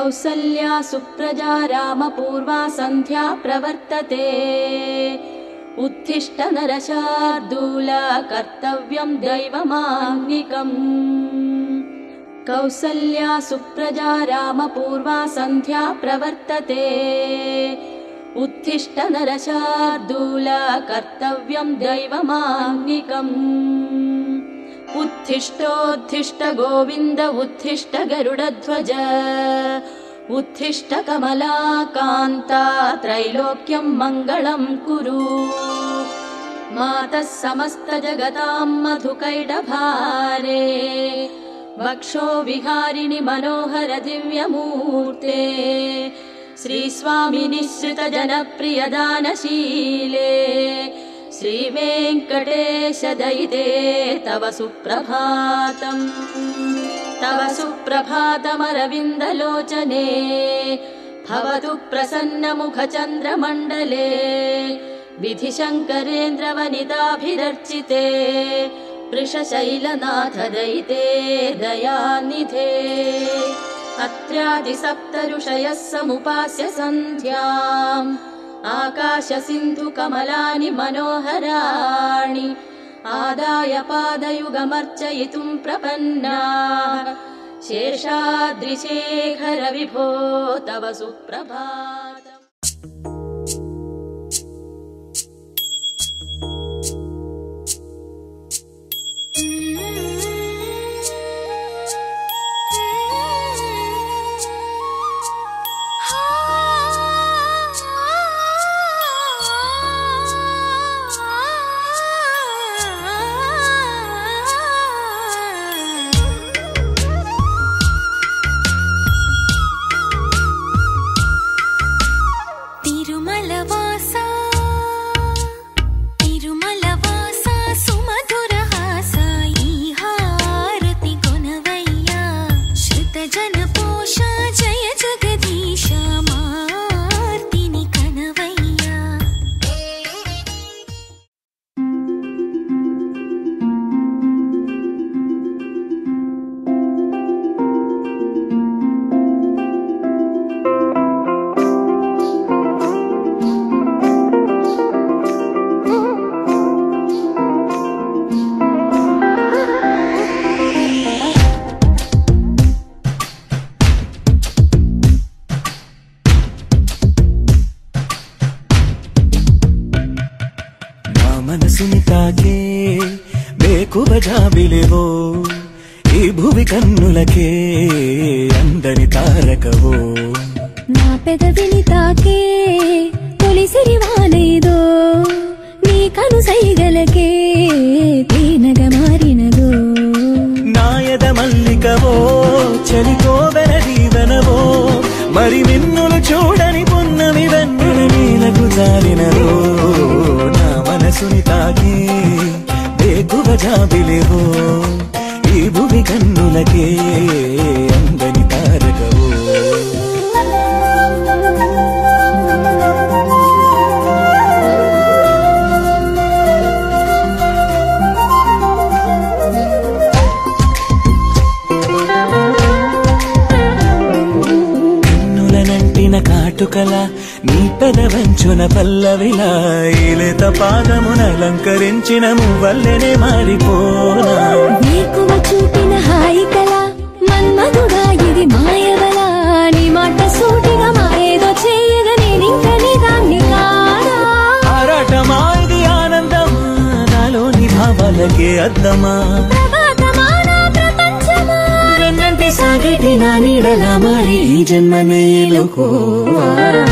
कौसल्या सुप्रजा रामपूर्वा सन्ध्या प्रवर्तते उत्थिष्ठ नरशार्दूल कर्तव्यम् दैवमान्निकम् कौसल्या सुप्रजा रामपूर्वा सन्ध्या प्रवर्तते उत्थिष्ठ नरशार्दूल कर्तव्यम् दैवमान्निकम् उत्थिष्टोत्थिष्ट गोविन्द उत्थिष्ट गरुडध्वज उत्थिष्ट कमलाकान्ता त्रैलोक्यम् मङ्गलम् कुरु मातः समस्तजगताम् मधुकैटभारे वक्षो विहारिणि मनोहर दिव्यमूर्ते श्रीस्वामिनि श्रितजनप्रियदानशीले श्रीवेङ्कटेश दयिते तव सुप्रभातम् तव सुप्रभातमरविन्दलोचने भवतु प्रसन्नमुखचन्द्रमण्डले विधिशङ्करेन्द्रवनिताभिरर्चिते वृषशैलनाथ दयिते दयानिधे अत्रादिसप्तऋषयः समुपास्य सन्ध्याम् आकाशसिन्धुकमलानि मनोहराणि आदाय पादयुगमर्चयितुम् प्रपन्ना शेषाद्रिशेखर विभो तव सुप्रभातम् తిరుమల వాసా తిరుమల వాసా సుమధుర హాస ఈ హారతి కొనవయ్యా శృత జన పోష జయ జగదీశ మార్తిని కనవయ్యా నా మనసుని తాకే బేకువ జాబిలేవో ఈ భువి కన్నులకే అందని తారకవో నా పెదవిని తాకే తొలిసిరి వానేదో నీ కను సైగలకే తేనగ మారినదో నాయద మల్లికవో చలికోవెన దీవెనవో మరి మిన్నులు చూడని పున్నమి వెన్నెల నీలకు జారినదో నా మనసుని తాకే బేకువ జాబిలేవో ఈ భువి కన్నులకే అందని తారకవో కన్నులనంటిన కాటుకల నీ పెదవంచున పల్లవిలా ఈలేత పాదమున అలంకరించిన మువ్వల్లెనే మారిపోనా నీకువ చూపిన హాయి కల మన్మధుడా ఇది మాయవల నీ మాట సూటిగా మాయేదో చేయగా నేనింక నీ దాన్ని కాదా ఆరాటమా ఇది ఆనందమా నాలోని భావాలకే అద్దమా ప్రభాతమా నా ప్రపంచమా వెన్నంటి సాగటి నా నీడలా మారి ఈ జన్మనే ఎలుకోవా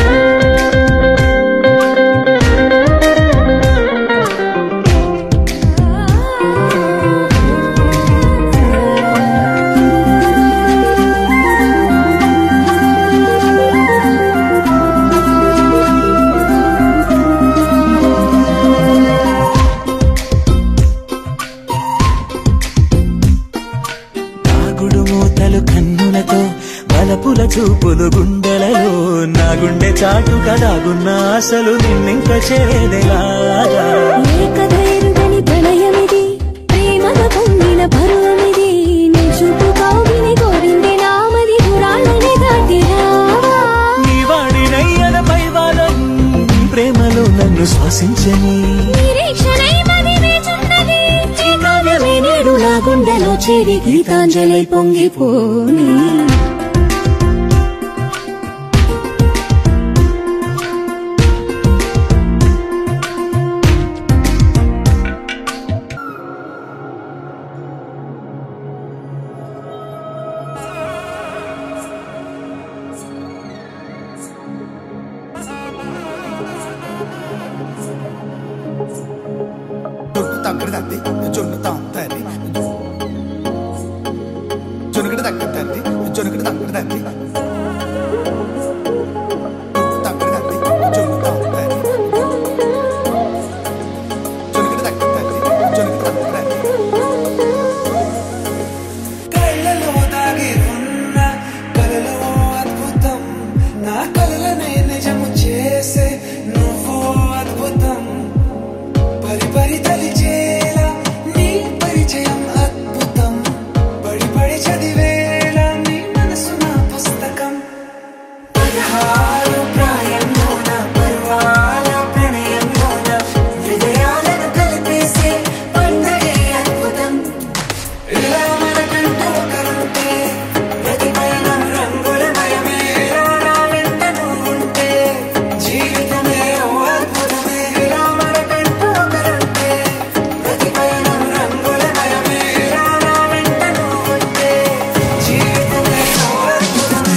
దాగుడు మూతలు కన్నులతో బలపుల చూపులు గుండెలలో నా గుండె చాటుగా దాగున్న ఆశలు నిన్నింక చేరేదెలాగా ఏ కథ ఎరుగని ప్రణయమిది ప్రేమగ పొంగిన పరువమిది నీ చూపు కౌగిలి కోరింది నామది పురాణని దాటిరా నన్ను శ్వాసించని నిరీక్షణై మది వేచున్నది ఈ కావ్యమే నేడు నా గుండెలో చేరి గీతాంజలి పొంగిపోని జొన్ను తగ్గడి తద్ది జొన్ను తాంతది జొనుగడి తగ్గడి తద్ది జొనుగడి తగ్గడి తద్ది జొన్ను తగ్గడి తద్ది జొన్ను తాంతది జొనుగడి తగ్గడి తద్ది జొనుగడి తగ్గడి తద్ది కళ్ళలో దాగి ఉన్న కలలో అద్భుతం నా కలలనే నిజము చేసే నువ్వు అద్భుతం పరి పరి తలిచేలా నీ పరిచయం అద్భుతం పడి పడి చదివేలా నీ మనసు నా పుస్తకం పదహారు ప్రాయంలోన పర్వాల ప్రణయంలోన హృదయాలను కలిపేసే పండగే అద్భుతం ఇలా మనకంటూ ఒకరుంటే ప్రతి పయనం రంగులమయమే ఇలా నా వెంట నువ్వుంటే జీవితమే ఓ అద్భుతమే ఇలా మనకంటూ ఒకరుంటే ప్రతి పయనం రంగులమయమే ఇలా నా వెంట నువ్వుంటే జీవితమే ఓ అద్భుతమే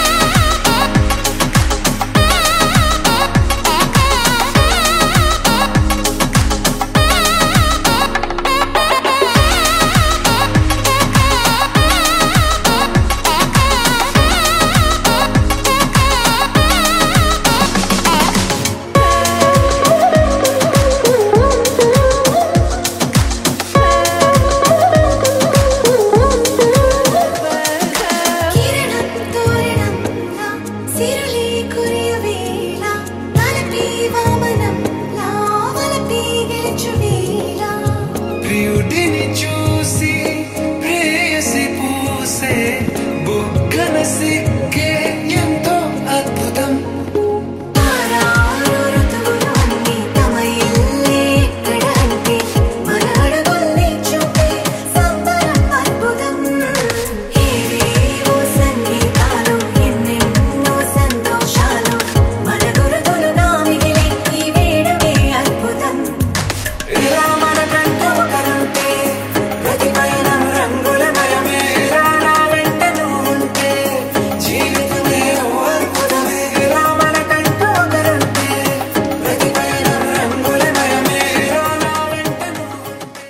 కిరణం తోరణంలా సిరులే కురియవేళ తలపి వామనంలా వలపి గెలుచువేళ ప్రియుడిని చూసి ప్రేయసి పూసే బుగ్గన సిక్కే ఎంతో అద్భుతం ఆరారు ఋతువులు అన్నీ తమ ఇల్లే ఎక్కడ అంటే మన అడుగుల్ని చూపే సంబరం అద్భుతం ఏవేవో సంగీతాలు ఎన్నెన్నో సంతోషాలు మన గురుతులుగా మిగిలే ఈ వేడుకే అద్భుతం ఇలా మనకంటూ ఒకరుంటే ప్రతి పయనం రంగులమయమే ఇలా నా వెంట నువ్వుంటే జీవితమే ఓ అద్భుతమే ఇలా మనకంటూ ఒకరుంటే ప్రతి పయనం రంగులమయమే ఇలా నా వెంట నువ్వుంటే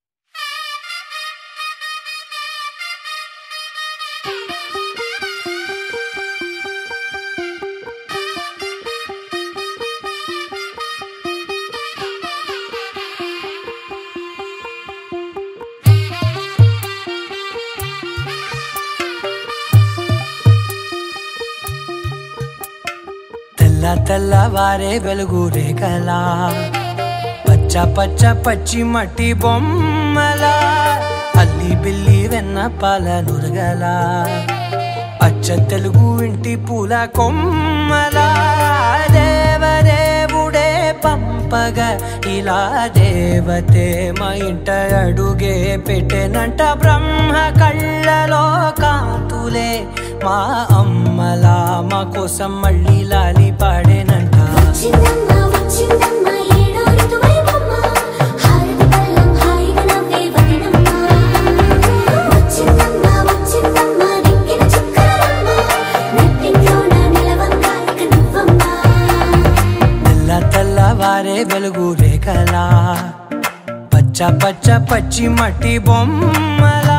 తెల్ల తెల్లవారే వెలుగు రేఖలా పచ్చ పచ్చ పచ్చి మట్టి బొమ్మలా అల్లి బిల్లి వెన్న పాల నురగలా అచ్చ తెలుగు ఇంటి పూల కొమ్మలా దేవదేవుడే పంపగ ఇలా దేవతే మా ఇంట అడుగే పెట్టెనంట బ్రహ్మ కళ్ళలో కాంతులే మా అమ్మలా మా కోసం మళ్ళీ లాలి పాడేనంట వచ్చిందమ్మ వచ్చిందమ్మ ఏడో ఋతువైవమ్మ హారతి పళ్ళం హాయిగా నవ్వే వదినమ్మ వచ్చిందమ్మ వచ్చిందమ్మ నెక్కిన చుక్కలమ్మ నెట్టింట్లోన నిలవంగా ఇక నువ్వమ్మ తెల్ల తెల్లవారే వెలుగు రేఖలా పచ్చ పచ్చ పచ్చి మట్టి బొమ్మలా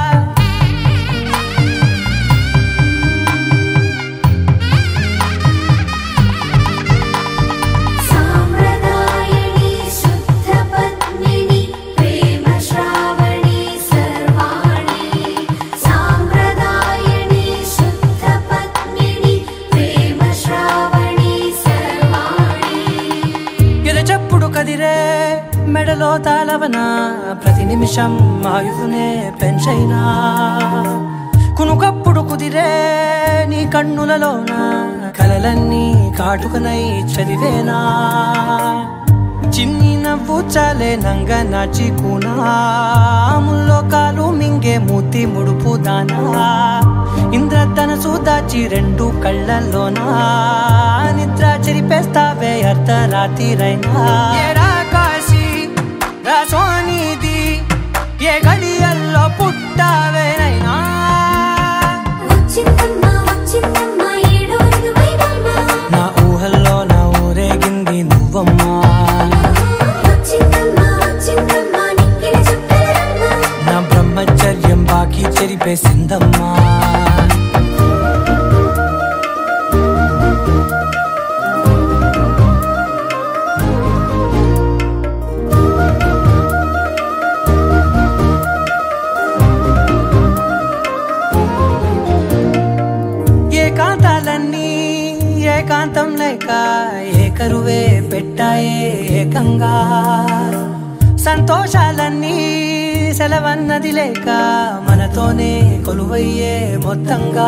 సామ్రదాయని శుద్ధ పద్మిని ప్రేమ శ్రావణి సర్వాణి సామ్రదాయని శుద్ధ పద్మిని ప్రేమ శ్రావణి సర్వాణి ఎద చప్పుడు కదిరే మెడలో తాళవన ప్రతి నిమిషం ఆయుధునే పెంచైనా కునుకప్పుడు కుదిరే నీ కన్నులలోన కలలన్నీ కాటుకనై చదివేనా చిన్ని నవ్వు చాలే నంగ నాచి కూనాముల్లో కాలు మింగే మూతి ముడుపు దానా ఇంద్రధనసు దాచి రెండు కళ్ళల్లోనా నిద్ర చెరిపేస్తావే అర్ధరాత్రిరైనా ఏరా కాశీ రా సోనిది ఏ గడియల్లో పుట్టావేనైనా వచ్చిందమ్మా వచ్చిందమ్మా ఏడో ఋతువైవమ్మా నా ఊహల్లో నా ఊరేగింది నువ్వమ్మా వచ్చిందమ్మా వచ్చిందమ్మా నిక్కిన చుక్కలమ్మా నా బ్రహ్మచర్యం బాకీ చెరిపేసిందమ్మా ఏకాంతాలన్నీ ఏకాంతం లేక ఏకరువే పెట్టాయే ఏకంగా సంతోషాలన్నీ సెలవన్నది లేక మనతోనే కొలువయ్యే మొత్తంగా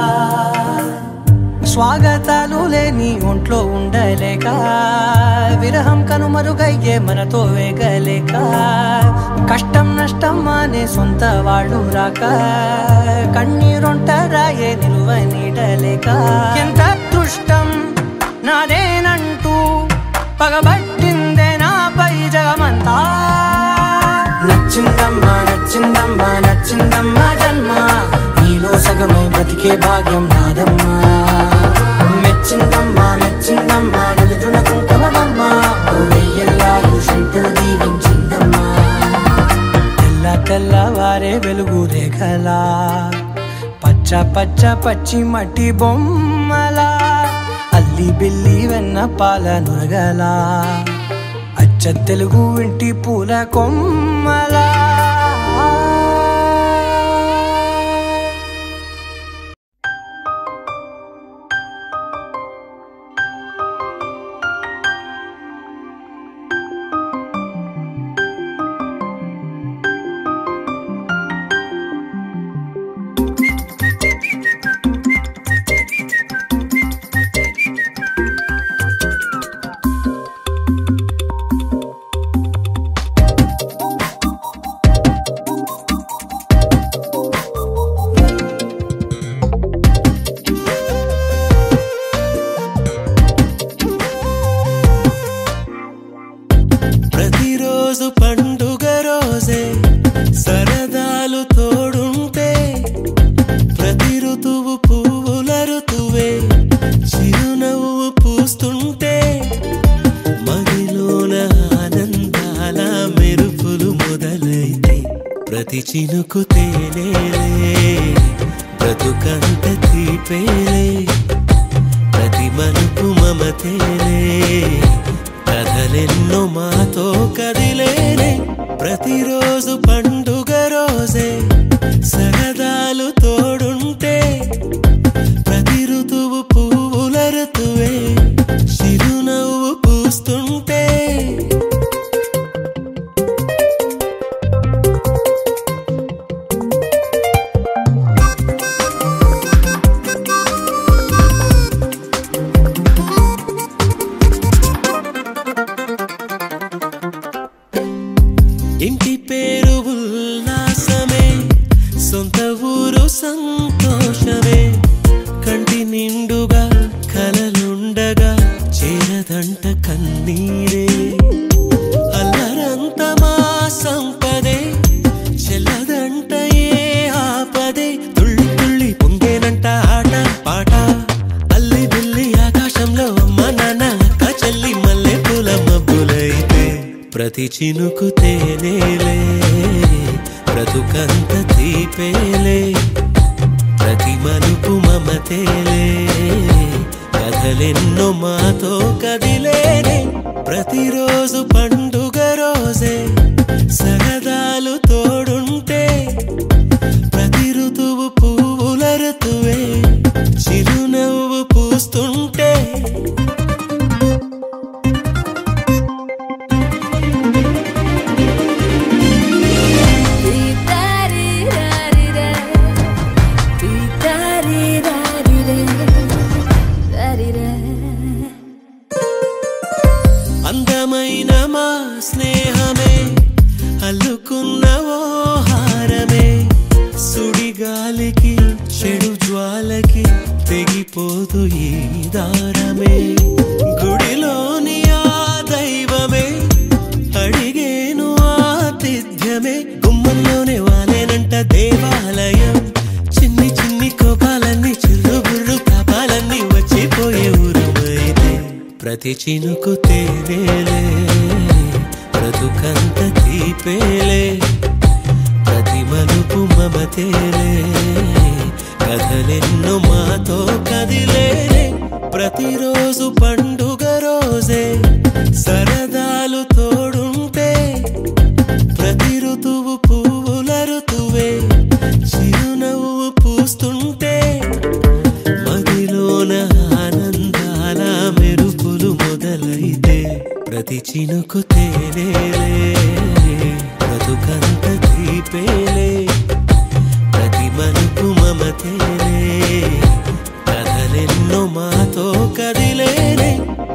స్వాగతాలు లేని ఒంట్లో ఉండలేక విరహం కనుమరుగయ్యే మనతో వేగలేక కష్టం నష్టం అనే సొంత వాళ్ళు రాక కన్నీరొంటరాయే నిలువ నీడలేక ఎంత అదృష్టం నాదేనంటూ పగబట్టిందే నాపై జగమంతా నచ్చిందమ్మా నచ్చిందమ్మా నచ్చిందమ్మా జన్మ నీలో సగమై బ్రతికే భాగ్యం నాదమ్మా మెచ్చిందమ్మా మెచ్చిందమ్మా నిలుతున్న కుంకుమమ్మా వెయ్యల్లాలు శంకరు దీవించిందమ్మా తెల్ల తెల్లవారే వెలుగు రేఖలా పచ్చ పచ్చ పచ్చి మట్టి బొమ్మలా అల్లి బిల్లి వెన్న పాల నురగలా అచ్చ తెలుగు ఇంటి పూల కొమ్మలా ప్రతిరోజు పండుగ రోజే సరదాలు తోడుంటే ప్రతి ఋతువు పువ్వుల ఋతువే చిరునవ్వు పూస్తుంటే మదిలోన ఆనందాల మెరుపులు మొదలైతే ప్రతి చినుకు తేనేలే బ్రతుకంత తీపేలే ప్రతి మలుపు మమతేలే కథలెన్నో మాతో కదిలేనే ప్రతిరోజు పండుగ రోజే సరదాలు తోడుంటే ప్రతి ఋతువు పువ్వుల ఋతువే చిరునవ్వు పూస్తుంటే ఇంటి పేరు ఉల్లాసమే సొంత ఊరు సంతోషమే కంటి నిండుగా కలలుండగా చేరదంట కన్నీరే అల్లరంత మా సంపదే చెల్లదంట ఏ ఆపదే తుళ్ళి తుళ్ళి పొంగేనంట ఆట పాట అల్లి బిల్లి ఆకాశంలో అమ్మ నాన్న అక్క చెల్లి మల్లె పూల మబ్బులైతే ప్రతి చినుకు తేనేలే బ్రతుకంత తీపేలే ప్రతి మలుపు మమతేలే కథలెన్నో మాతో కదిలేనే ప్రతిరోజు పండుగ రోజే సరదాలు తోడుంటే ప్రతి ఋతువు పువ్వుల ఋతువే చిరునవ్వు పూస్తుంటే ప్రతి చినుకు తేనేలే బ్రతుకంత తీపేలే ప్రతి మలుపు మమతేలే కథలెన్నో మాతో కదిలేలే ప్రతిరోజు పండుగ రోజే సరదాలు తోడుంటే ప్రతి ఋతువు పువ్వుల ఋతువే చిరునవ్వు పూస్తుంటే మదిలోన ఆనందాల మెరుపులు మొదలైతే ప్రతి చినుకు తేనేలే బ్రతుకంత తీపేలే ప్రతి మలుపు మమతేలే కథలెన్నో మాతో కదిలేనే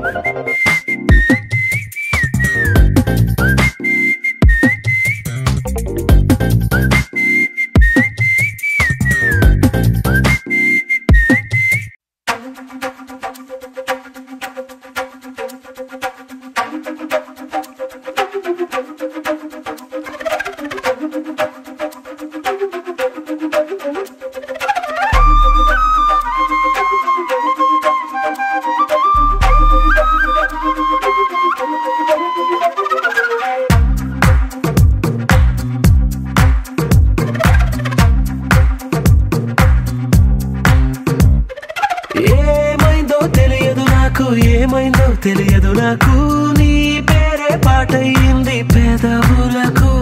ఏమైందో తెలియదు నాకు ఏమైందో తెలియదు నాకు నీ పేరే పాటయింది పెదవులకు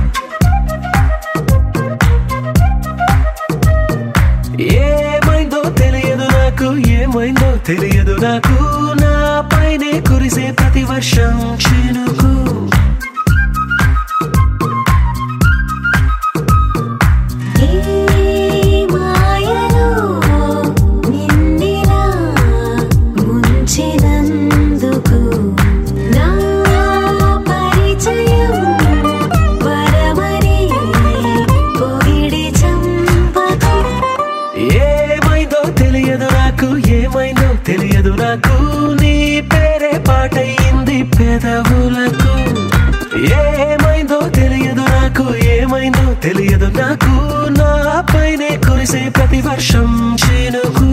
ఏమైందో తెలియదు నాకు ఏమైందో తెలియదు నాకు నా పైనే కురిసే ప్రతి వర్షం చినుకు ఏ మాయలో నిన్నిలా ముంచినందుకు నా పరిచయం వరమని పొగిడి చంపకు ఏమైందో తెలియదు నాకు ఏమైందో తెలియదు నాకు నీ పేరే పాటయింది పెదవులకు ఏమైందో తెలియదు నాకు ఏమైందో తెలియదు నాకు నా పైనే కురిసే ప్రతి వర్షం చినుకు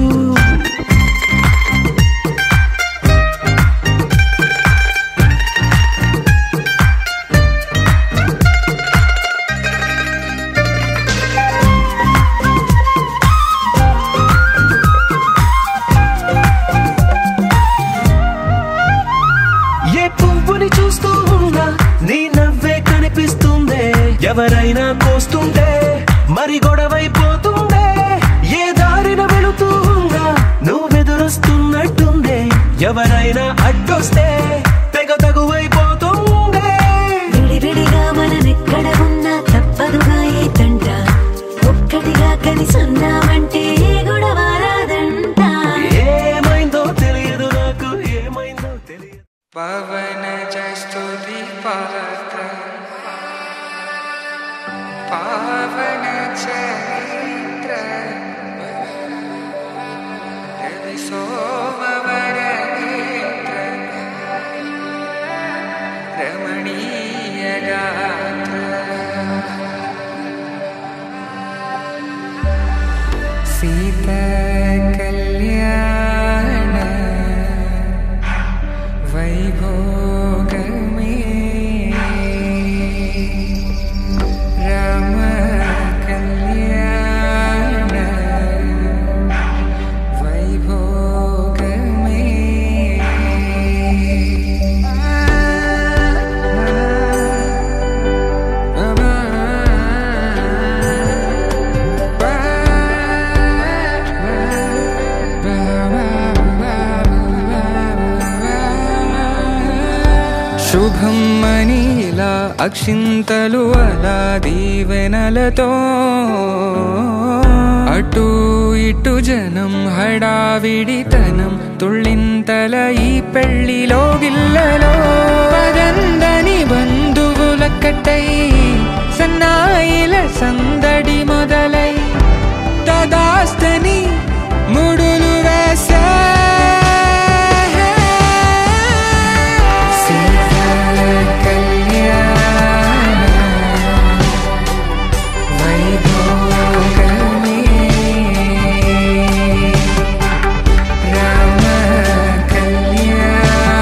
ఏ పువ్వుని చూస్తూ ఉన్నా నీ నవ్వే కనిపిస్తుందే ఎవరైనా కోస్తుంటే మరి గొడవైపోతుందే ఏ దారిన వెళుతూ ఉన్నా నువ్వెదురొస్తున్నట్టుందే ఎవరైనా అడ్డొస్తే తెగ తగువైపోతుందే విడివిడిగా మనమెక్కడ ఉన్నా తప్పదుగా ఏ తంట ఒక్కటిగా కలిసి ఉన్నామంటే ఏ గొడవ రాదంట ఏమైందో తెలియదు నాకు ఏమైందో తెలియదు పవన జస్తుతి పాత్ర పావన చరిత్ర రవి సోమవర నేత్ర రమణీయ గాత్ర సీత కళ్యాణ వైభోగమే రామ కళ్యాణ వైభోగమే శుభం మనీలా అక్షింతలు అలా దీవెనలతో అటు ఇటు జనం హడావిడితనం తుళ్ళింతల ఈ పెళ్లిలో గిల్లలో పదందని బంధువుల కట్టై సన్నాయిల సందడి మొదలై తదాస్తని ముడులు వేసా సీతా కళ్యాణ వైభోగమే రామ కళ్యాణ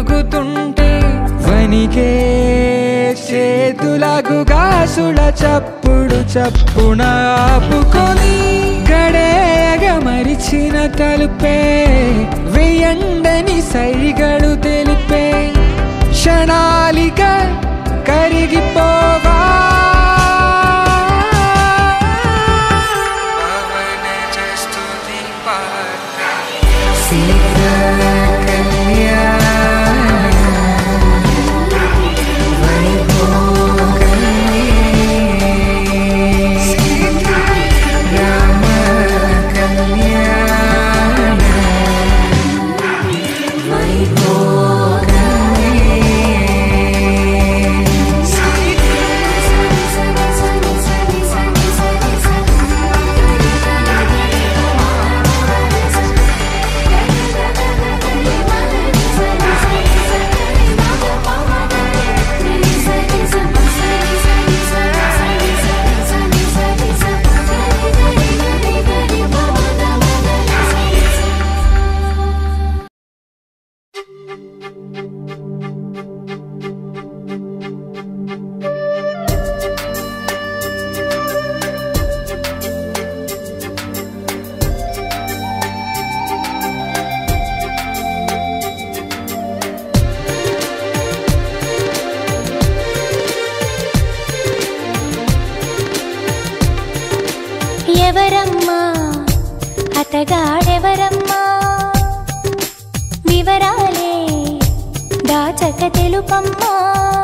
తిరుగుతుంటే వనికే చేతులకు గాసుల చప్పుడు చప్పున ఆపుకొని గడేయగ మరిచిన తలుపే వెయ్యండని సైగడు తెలిపే క్షణాలిక కరిగిపోవా ఎవరమ్మా అతగాడెవరమ్మా వివరాలే దాచక తెలుపమ్మా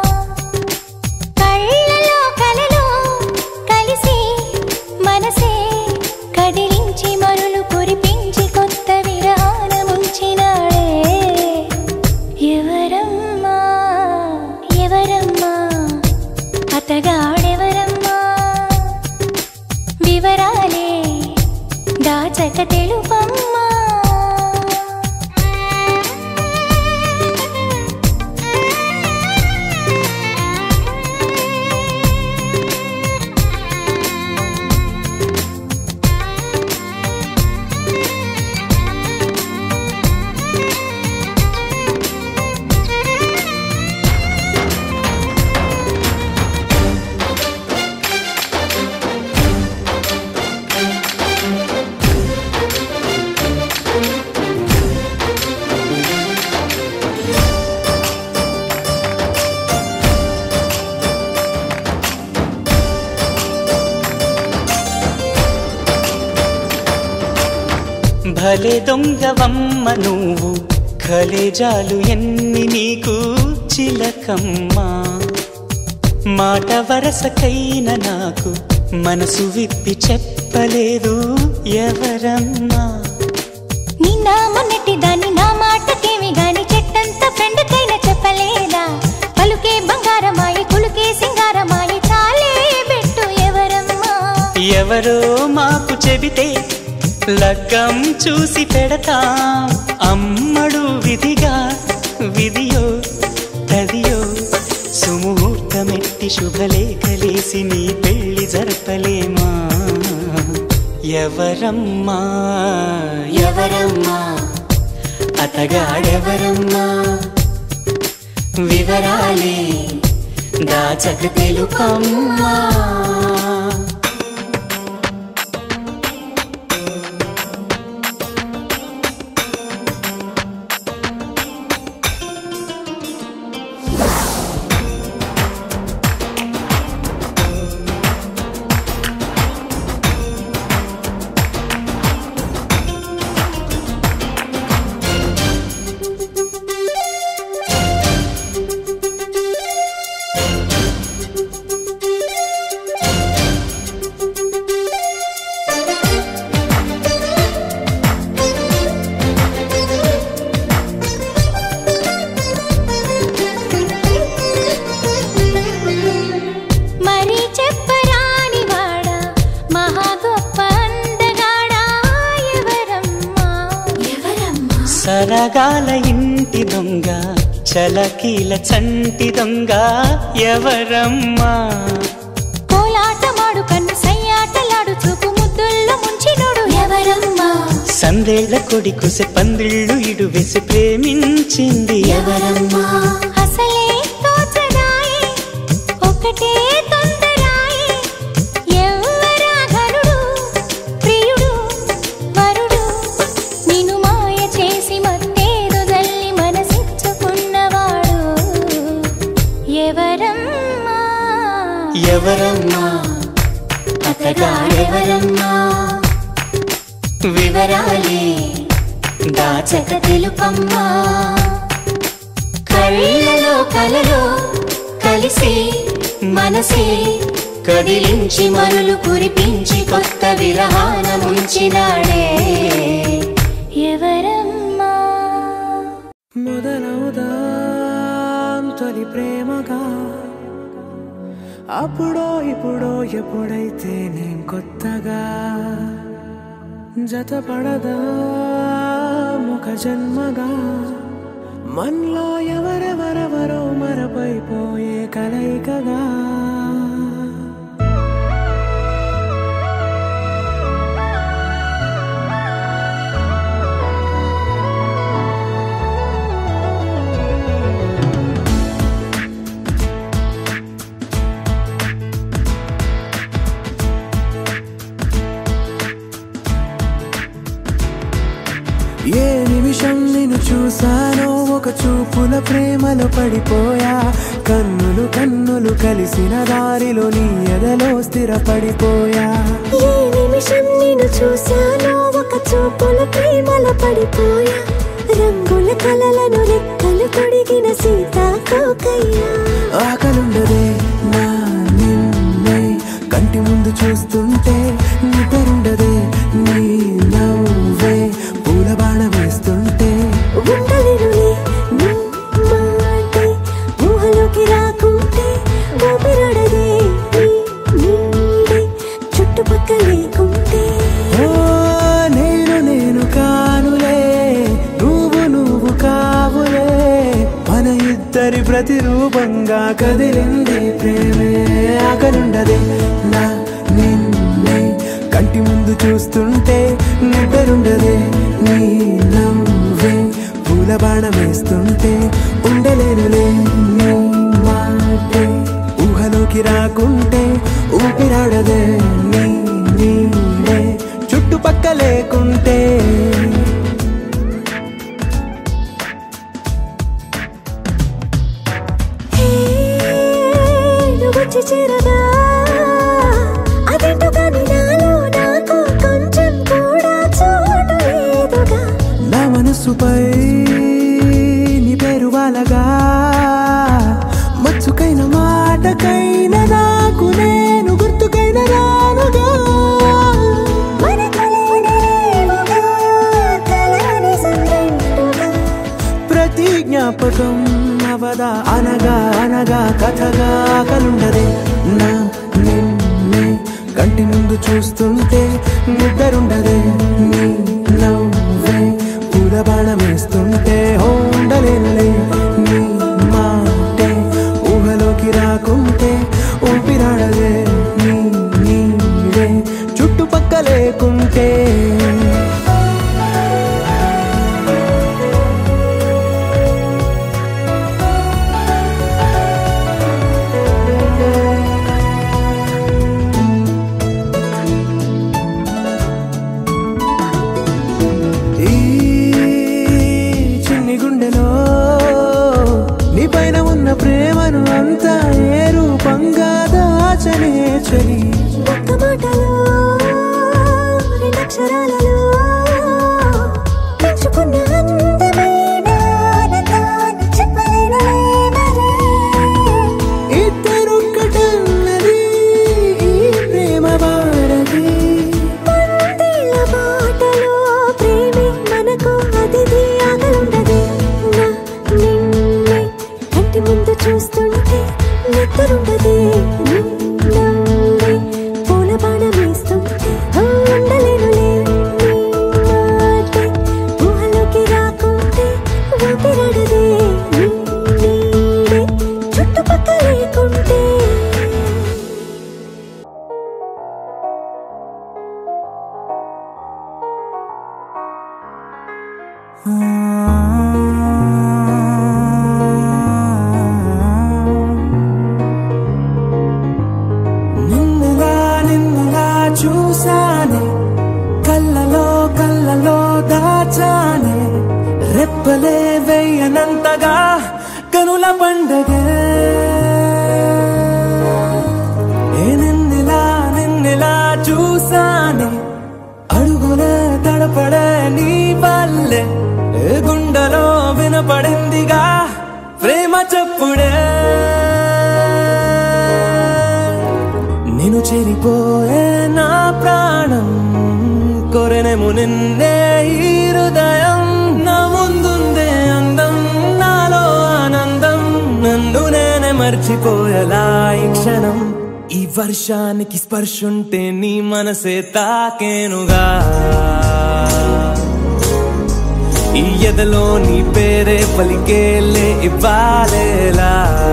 కళ్ళలో కలలో కలిసి మనసే కదిలించి మరులు కురిపించి కొత్త విరానముంచినాడే ఎవరమ్మా ఎవరమ్మా అతగాడెవరమ్మా వివరాలే దాచక తెలుపమ్మా భలే దొంగవమ్మ నువ్వు కలేజాలు ఎన్ని నీకు చిలకమ్మా మాట వరసకైన నాకు మనసు విప్పి చెప్పలేదు ఎవరమ్మా నిన్న మొన్నటి దాన్ని నా మాటకేమి గాని చెట్టంత ఫ్రెండ్కైనా చెప్పలేదా పలుకే బంగారమాయి కులుకే సింగారమాయి చాలే బెట్టు ఎవరమ్మా ఎవరో మాకు చెబితే లగ్గం చూసి పెడతాం అమ్మడు విధిగా విధియో తదియో సుముహూర్తమెట్టి శుభలేఖలేసి నీ పెళ్లి జరపలేమా ఎవరమ్మా ఎవరమ్మా అతగాడెవరమ్మా వివరాలే దాచక తెలుపమ్మా మరి చెప్పరాని వాడా మహా గొప్ప అందగాడా ఎవరమ్మా ఎవరమ్మా సరగాల ఇంటి దొంగ చలకీల చంటి దొంగ ఎవరమ్మా కోలాటమాడు కన్ను సయ్యాటలాడు చూపు ముద్దుల్లో ముంచినోడు ఎవరమ్మా సందేళ్ల కొడి కుసె పందిళ్ళు ఇడు వేసి ప్రేమించింది ఎవరమ్మా అసలే తోచదాయే ఒకటే తొందరాయే ఎవ్వరా ఘనుడు ప్రియుడు వరుడు నిన్ను మాయ చేసి మత్తేదో జల్లి మనసిచ్చుకున్నవాడు ఎవరమ్మా ఎవరమ్మా అతగాడెవరమ్మా వివరాలే దాచక తెలుపమ్మా కళ్ళలో కలలో కలిసి మనసే కదిలించి మరులు కురిపించి కొత్త విరహాన ముంచినాడే ఎవరమ్మా మొదలవుదాం తొలి ప్రేమగా అప్పుడో ఇప్పుడో ఎప్పుడైతే నేను కొత్తగా జతపడదా ముఖ జన్మగా మనలో ఎవరెవరెవరో మరపైపోయే కలయికగా ఏ నిమిషం నేను చూసానో ఒక చూపుల ప్రేమలో పడిపోయా కన్నులు కన్నులు కలిసిన దారిలో నీ ఎదలో స్థిరపడిపోయా ఏ నిమిషం నేను చూశానో ఒక చూపుల ప్రేమల పడిపోయా రంగుల కలలను రెక్కలు కొడిగిన సీతాకోకయ్యా ఆకలుండదే నా నిన్నే కంటి ముందు చూస్తుంటే నిద్రుండదే నీ నవ్వే పూల బాణ వేస్తుంటే ఉండలేనులే నీ మాటే ఊహలోకి రాకుంటే ఊపిరాడదే నీ నీడే చుట్టుపక్కల లేకుంటే ఓ నేను నేను కానులే నువ్వు నువ్వు కావులే మన ఇద్దరి ప్రతిరూపంగా కదిలింది ప్రేమే ఆకలుండదే నా నిన్నే కంటి ముందు చూస్తుంటే నిద్రుండదే నీ నవ్వే పూల బాణం వేస్తుంటే ఉండలేనులే నీ మాటే ఊహలోకి రాకుంటే ఊపిరాడదే నీ నీడే చుట్టుపక్క లేకుంటే హే, నువ్వు వచ్చి చేరగా అదేంటో కానీ నాలో నాకు కొంచెం కూడా చోటు లేదుగా నా మనసుపై నీ పేరు వాలగా మచ్చుకైన మాటకైన నాకు నేను గుర్తుకైన రానుగా మన కలయినరేవుగా, కలని సంగంటుగా. ప్రతి జ్ఞాపకం అవదా అనగా అనగా కథగా కలుండదే నా నిన్నే కంటి ముందు చూస్తుంటే నిద్రుండదే నీ నవ్వే పూల బాణం వేస్తుంటే హో ఉండలేనులే నీ మాటే ఊహలోకి రాకుంటే ఊపిరాడదే నీ నీడే చుట్టుపక్క లేకుంటే ఈ చిన్ని గుండెలో నీ పైన ఉన్న ప్రేమను అంతా ఏ రూపంగా దాచనే చలి ఒక్క మాటలో రెండక్షరాలలో పెంచుకున్న అందమైన ఆనందాన్ని చెప్పలేనులే మరి. ఇద్దరొక్కటన్నది ఈ ప్రేమ వారది వందేళ్ల బాటలో ప్రేమే మనకు అతిథి ఆగలుండదే. నా నిన్నే కంటి ముందు చూస్తుంటే నిద్రుండదే. నీ నవ్వే పూల బాణం వేస్తుంటే ఉండలేనులే నీ మాటే ఊహలోకి రాకుంటే ఊపిరాడదే నీ నీడే చుట్టుపక్కల లేకుంటే పండగే ఏ నిన్నెలా నిన్నెలా చూసానే అడుగులే తడపడే నీ వల్లే ఏ గుండెలో వినపడిందిగా ప్రేమ చెప్పుడే నేను చెరిపోయే నా ప్రాణం కొరెనేము నిన్నే ఈ హృదయం నా ముందుందే అందం నాలో ఆనందం నన్ను నేనే మర్చిపోయేలా ఈ క్షణం ఈ వర్షానికి స్పర్శుంటే నీ మనసే తాకేనుగా ఈ ఎదలో నీ పేరే పలికేలే ఇవ్వాలేలా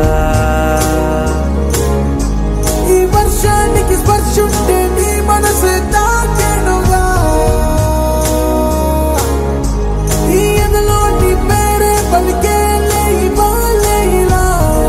ఈ వర్షానికి స్పర్శుంటే నీ మనసు తాకెనుగా ఈ ఎదలో నీ పేరే పలికే ఇవ్వాలే ఇలా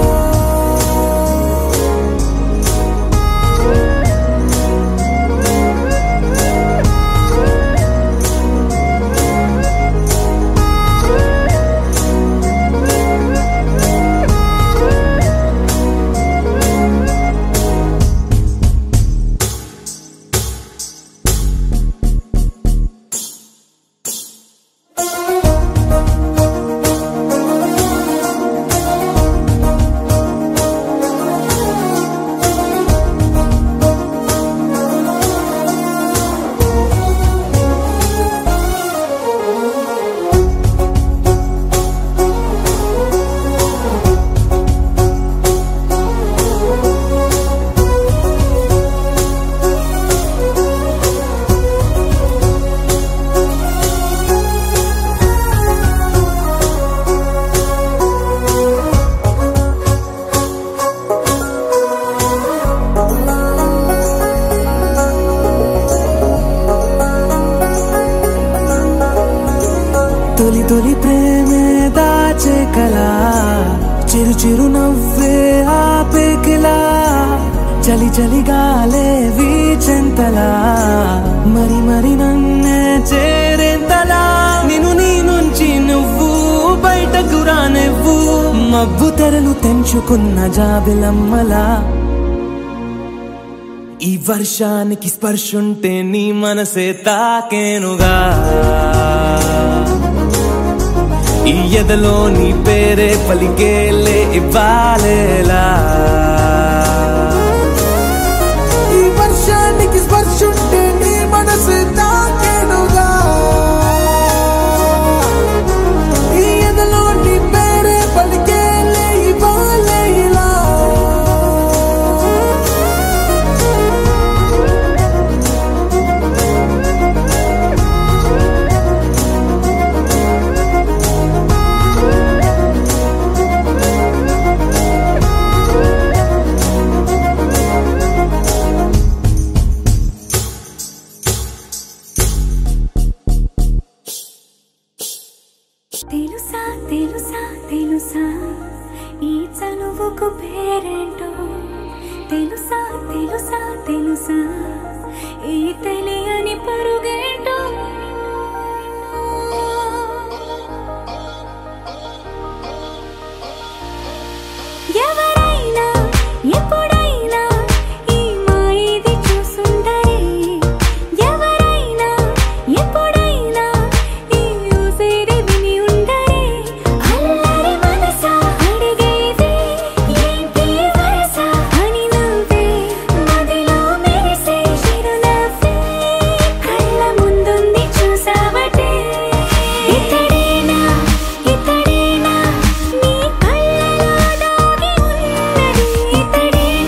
తొలి తొలి ప్రేమే దాచే కలా చిరు చిరు నవ్వే ఆపే కిలా చలి చలి గాలే వీచెంతలా మరి మరి నన్నే చేరేంతలా నిన్ను నీ నుంచి నువ్వు బయటకు రానివ్వు మబ్బు తెరలు తెంచుకున్న జాబిలమ్మలా ఈ వర్షానికి స్పర్శుంటే నీ మనసే తాకేనుగా ఈ ఎదలో నీ పేరే పలికేలే ఇవ్వాలేలా ఈ వర్షానికి స్పర్శుంటే నీ మనసు తాకెనుగా ఈ ఎదలో నీ పేరే పలికే ఇవ్వాలే ఇలా తెలుసా తెలుసా తెలుసా ఈ చనువుకు పేరేంటో తెలుసా తెలుసా తెలుసా ఈ తెలియని పరుగేంటో ఎవరైనా ఎప్పుడైనా ఈ మాయిది చూసుండరే ఎవరైనా ఎప్పుడైనా ఈ ఊసేది విని ఉండరే అల్లరి మనసా అడిగేది ఏంటి వరస అని నవ్వే మదిలో మెరిసే చిరునవ్వే కళ్ళ ముందుంది చూసావటే ఇతడేనా ఇతడేనా నీ కళ్ళలో దాగి ఉన్నది ఇతడేనా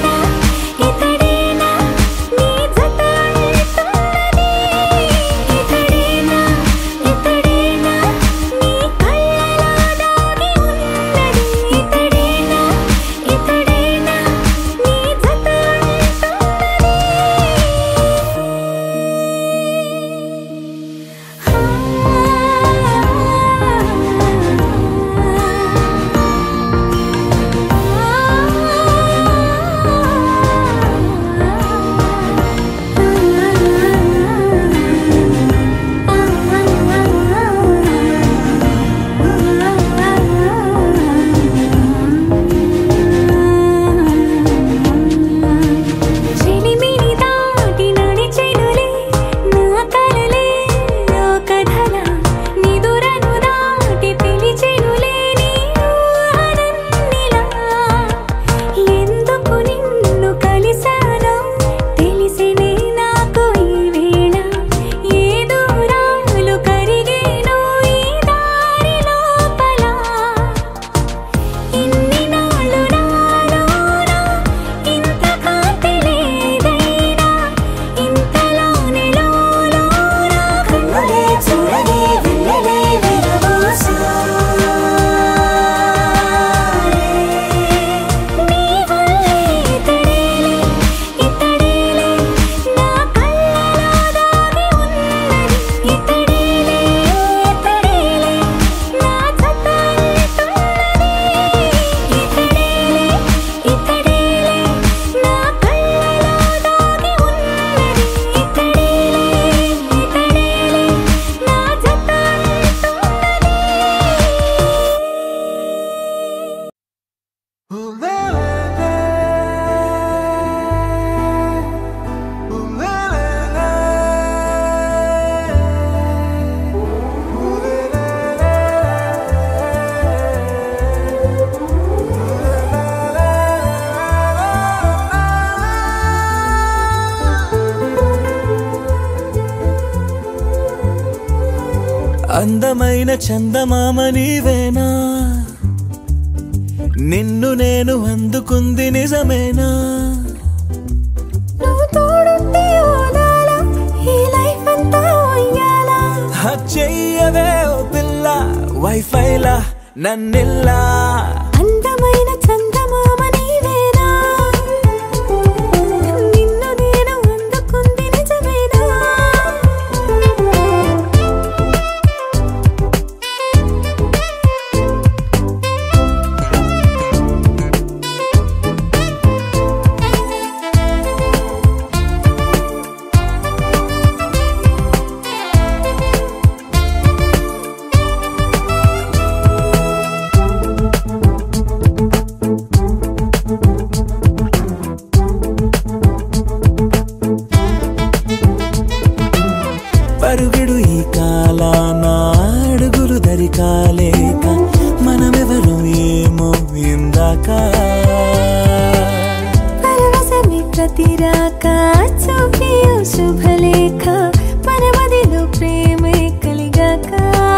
అందమైన చందమామ నీవేనా నిన్ను నేను అందుకుంది నిజమేనా నువ్వు తోడుంటే ఓదాల ఈ లైఫ్ అంతా ఉయ్యాలా చెయ్యవే ఓ పిల్ల వైఫైలా నన్నిల్లా అందమైన చందమామ నీవేనా నిన్ను నేను అందుకుంది నిజమేనా పరుగుడు ఈ కాలాన అడుగులు దరికాలేక మనమెవరు ఏమో ఇందాక పరవశమి ప్రతిరాక చూపి ఓ శుభలేఖ మన మదిలో ప్రేమే కలిగాక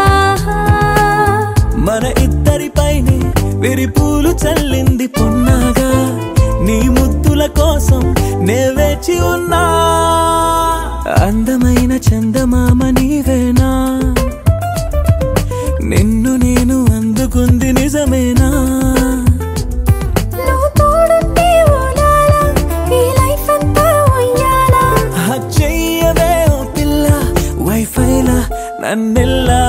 మన ఇద్దరిపైనే విరిపూలు చల్లింది పొన్నాగా నీ ముద్దుల కోసం నే వేచి ఉన్నా అందమైన చందమామ నీవేనా నిన్ను నేను అందుకుంది నిజమేనా నువ్వు తోడుంటే ఓదాల ఈ లైఫ్ అంతా ఉయ్యాలా చెయ్యవే ఓ పిల్ల వైఫైలా నన్నెల్లా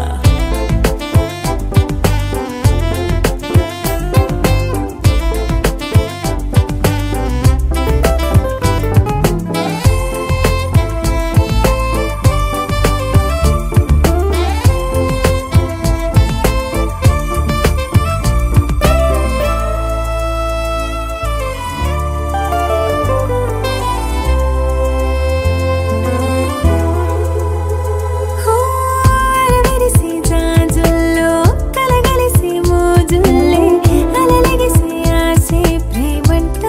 హో, అరవిరిసి జాజుల్లో కలగలిసి మోజుల్లే అలలగిసి ఆసే ప్రేమంట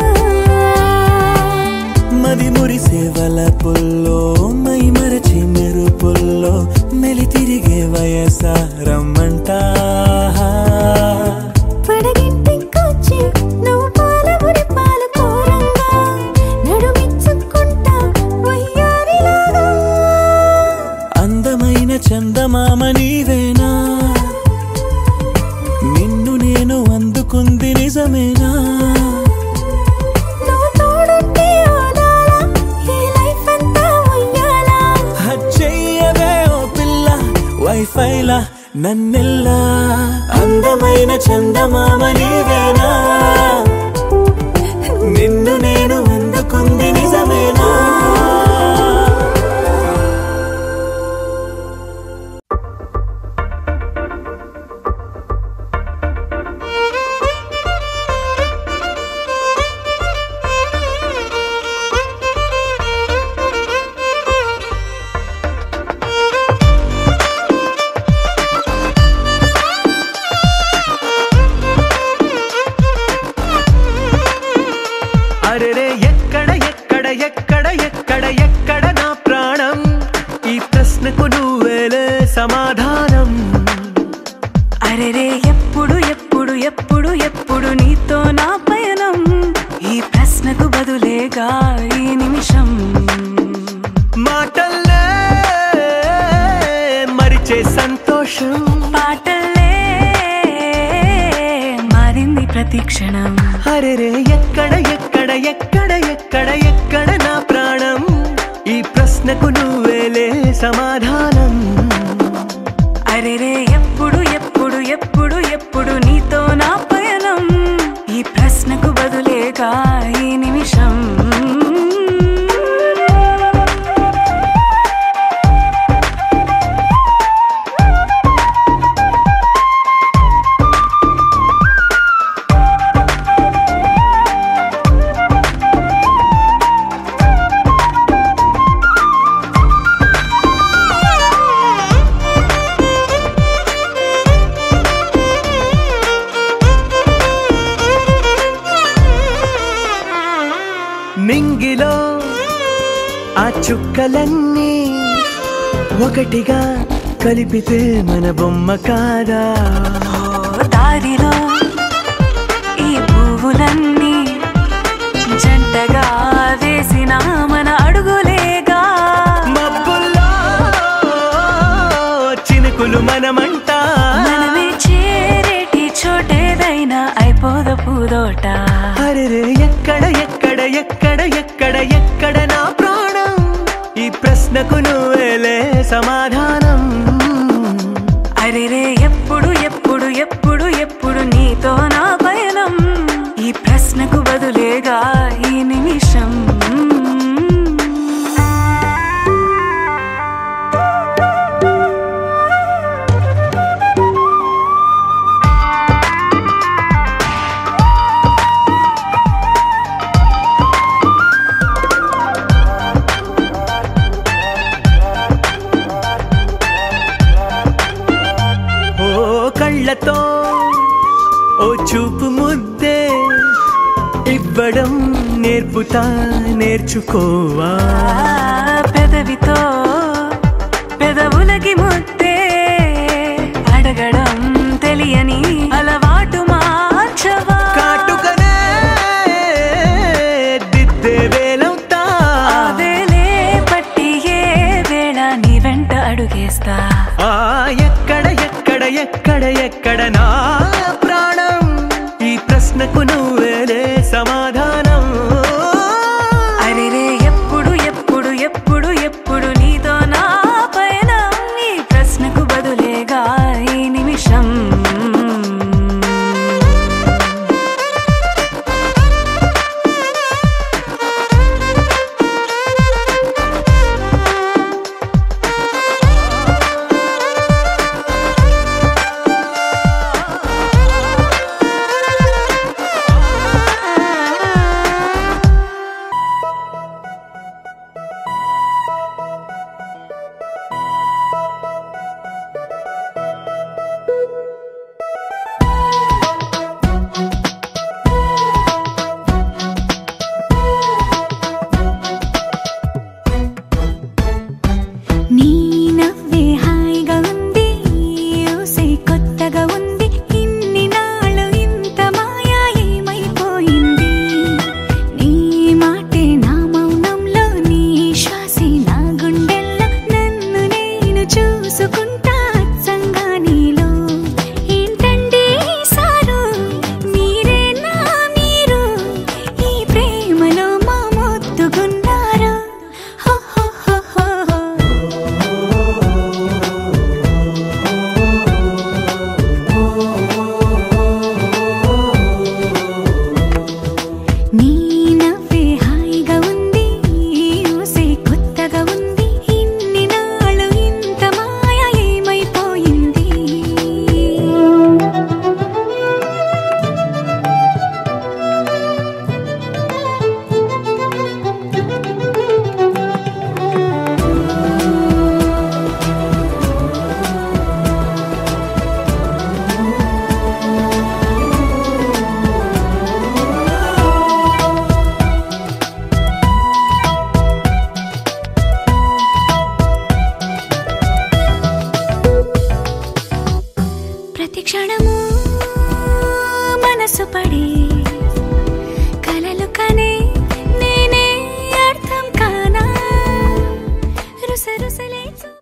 మది మురిసే వలపుల్లో మై మరచి మెరుపుల్లో మెలి తిరిగే వయసారమ్మంట పడగింటికొచ్చి నువ్వు పాలమురి పాలు కోరంగా నడుమిచ్చుకుంటా వయ్యారిలాగా అందమైన చందమామ నీవేనా నిన్ను నేను అందుకుంది నిజమేనా నువ్వు తోడుంటే ఓదాల ఈ లైఫ్ అంతా ఉయ్యాలా చెయ్యవే ఓ పిల్ల వైఫైలా నన్నెల్లా అందమైన చందమామ నీవేనా నిన్ను నేను అందుకుంది నిజమేనా అరెరే ఎక్కడ ఎక్కడ ఎక్కడ ఎక్కడ ఎక్కడ నా ప్రాణం ఈ ప్రశ్నకు నువ్వేలే సమాధానం అరెరే ఎప్పుడు ఎప్పుడు ఎప్పుడు ఎప్పుడు నీతో నా పయనం ఈ ప్రశ్నకు బదులేగా ఈ నిమిషం మాటల్లే మరిచే సంతోషం పాటల్లే మారింది ప్రతి క్షణం అరెరే ఎక్కడ ఎక్కడ ఎక్కడ ఎక్కడ ఎక్కడ నా ప్రాణం ఈ ప్రశ్నకు నువ్వేలే సమాధానం అరెరే ఎప్పుడు ఎప్పుడు ఎప్పుడు ఎప్పుడు నీతో నా పయనం ఈ ప్రశ్నకు బదులేగా ఈ నిమిషం ఆ నింగిలో ఆ చుక్కలన్నీ ఒకటిగా కలిపితే మన బొమ్మ కాదా ఓ దారిలో ఈ పువ్వులన్నీ జంటగా వేసిన మన అడుగులేగా మబ్బుల్లో చినుకులు మనమంట మనమే చేరేటి చోటేదైనా అయిపోద పూదోట అరెరే ఎక్కడ ఎక్కడ ఎక్కడ ఎక్కడ ఎక్కడ నా ప్రాణం ఈ ప్రశ్నకు నువ్వేలే సమాధానం అరెరే ఎప్పుడు ఎప్పుడు ఎప్పుడు ఎప్పుడు నీతో నా పయనం ఈ ప్రశ్నకు బదులేగా ఈ నిమిషం ఓ కళ్ళతో ఓ చూపు ముద్దే ఇవ్వడం నేర్పుతా నేర్చుకోవా ఆ పెదవితో పెదవులకి ముద్దే అడగడం తెలియని అలవాటు మార్చవా కాటుకనే దిద్దే వేలవుతా ఆవేలే పట్టి ఏ వేళ నీ వెంట అడుగేస్తా ఆ ఎక్కడ ఎక్కడ ఎక్కడ ఎక్కడ నా ప్రాణం ఈ ప్రశ్నకు నువ్వేలే సమాధానం అరెరే ఎప్పుడు ఎప్పుడు ఎప్పుడు ఎప్పుడు నీతో నా పైన ఈ ప్రశ్నకు బదులేగా ఈ నిమిషం నీ నవ్వే హాయిగా ఉంది ఊసే కొత్తగా ఉంది ఇన్ని నాళ్ళు ఇంత మాయా ఏమైపోయింది నీ మాటే నా మౌనంలో నీ శ్వాసే నా గుండెల్లో నన్ను నేను చూసుకుంటా అచ్చంగా నీలో ఏంటండి సారు మీరే నా మీరు ఈ ప్రేమలో మా మొత్తుకున్నారు హో హో హో హో హో నీ నవ్వే హాయిగా ఉంది ఊసే కొత్తగా ఉంది ఇన్ని నాళ్ళు ఇంత మాయ ఏమైపోయింది ప్రతి క్షణము మనసు పడి కలలు కనే నేనే అర్థం కానా రుసరుసలే చూ